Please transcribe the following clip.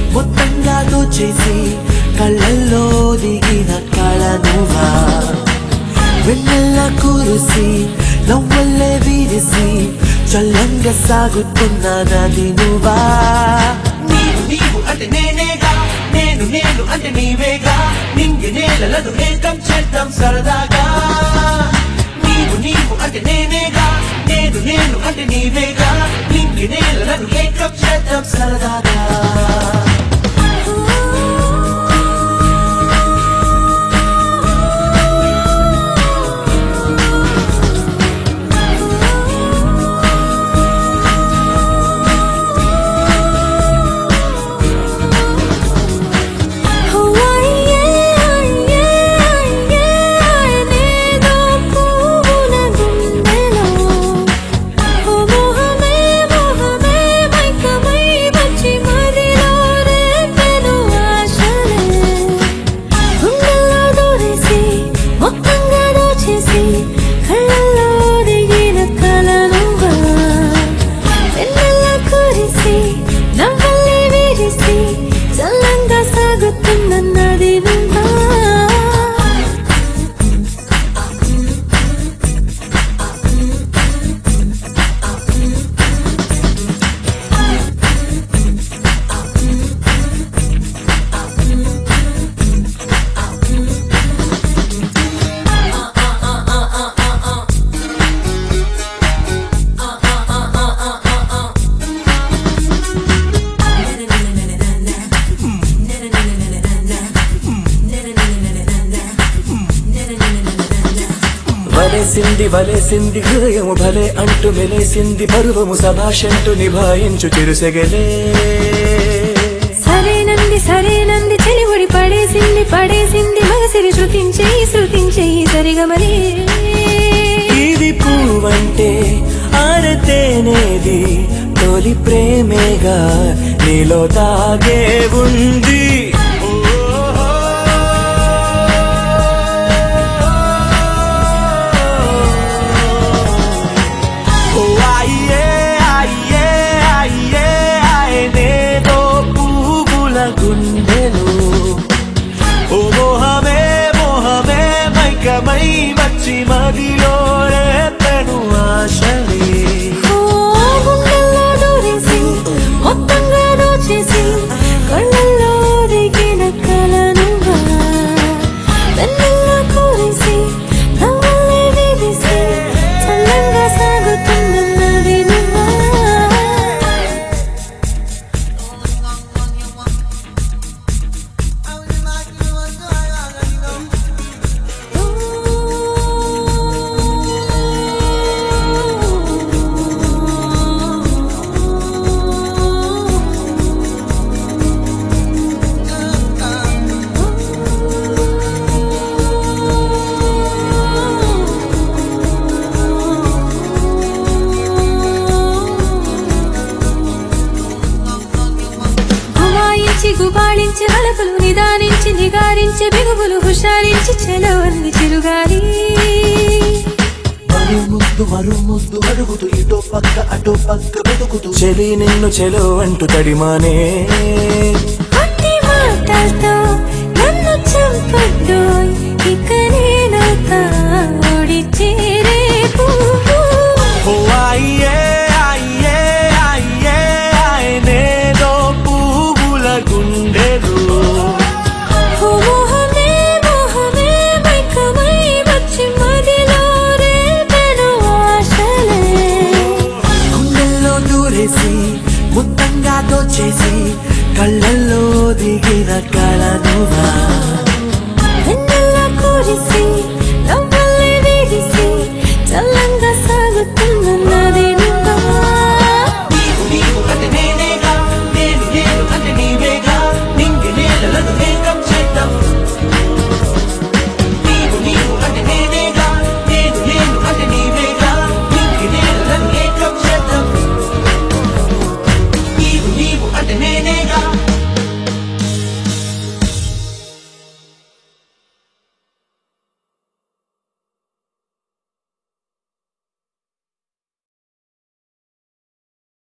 మొత్తంగా దోచేసి కళ్ళల్లో దిగిన కళ నువ్వా వెన్నెల్ల కురిసి నవ్వల్లే విరిసి చల్లంగా సాగుతున్న నది నువ్వా నీవు నీవు అంటే నేనేగా నేను నేను అంటే నీవేగా నింగి నేలలను ఏకం చేద్దాం సరదాగా నీవు నీవు అంటే నేనేగా నేను నేను అంటే నీవేగా నింగి నేలలను ఏకం చేద్దాం సరదాగా కళ్ళల్లో దిగిన కలనుగా వెన్నెల కురిసి నవ్వల్లి విరిసి చల్లంగా సాగుతున్న నది నువ్వా వలేసింది వలేసింది హృదయము భలే అంటూ మెలేసింది పరువము సభాషంటూ నిభాయించు తిరుసెగలే సరేనంది సరేనంది చెలివుడి పడేసింది పడేసింది మగసిరి శృతించేయి శృతించేయి సరిగమని ఇది పువ్వంటే ఆరతేనేది తొలి ప్రేమేగా నీలో తాగే ఉంది ఓ అయ్యే అయ్యే అయ్యే ఆయనేదో పువ్వుల గుండెలు ఓ మోహమే మోహమే మైకమై వచ్చి మదిలో రేపెను ఆశలే ఓ గుండెల్లో దూరేసి మొత్తంగా దోచేసి కళ్ళల్లో దిగిన కలనుగా వెన్నెల కురిసి నవ్వులే విరిసి చల్లంగా సాగుతున్న నది నువ్వా గుమాయించి గుబాళించి అలపులు నిదానించి నిగారించి బిగువులు హుషారించి చెలవంది చిరుగాలి మరు ముద్దు మరు ముద్దు అడుగుతూ ఇటో పక్క అటో పక్క వెతుకుతూ చెలి నిన్ను చెలో అంటూ తడిమానే కొట్టి మాటలతో